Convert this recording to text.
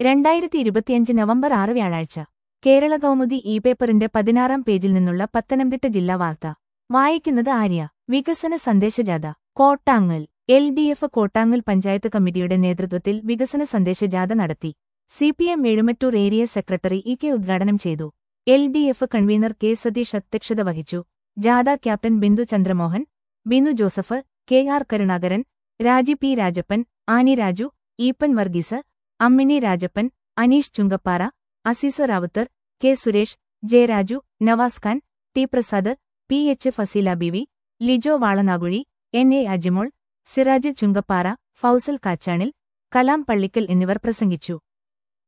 രണ്ടായിരത്തി ഇരുപത്തിയഞ്ച് നവംബർ ആറ് വ്യാഴാഴ്ച കേരള കൗമുദി ഇ പേപ്പറിന്റെ പതിനാറാം പേജിൽ നിന്നുള്ള പത്തനംതിട്ട ജില്ലാ വാർത്ത വായിക്കുന്നത് ആര്യ വികസന സന്ദേശജാഥ Kottangal L D F Kottangal panchayat കമ്മിറ്റിയുടെ നേതൃത്വത്തിൽ വികസന സന്ദേശജാഥ നടത്തി C P M Ezhumattoor area secretary E K ഉദ്ഘാടനം ചെയ്തു L D F convener K Satheesh അധ്യക്ഷത വഹിച്ചു ജാഥ captain Bindu Chandramohan Binu Joseph K R Karunakaran Raji P Rajappan Annie Raju Eapen Varghese Ammini Rajappan Aneesh Chunkappara Aseesa Rawther K Suresh Jayaraju Navas Khan T Prasad P H Faseela Beevi Lijo Valanakuzhi N A Ajimol Siraj Chunkappara Fousal Kachanil Kalam Pallikkal എന്നിവർ പ്രസംഗിച്ചു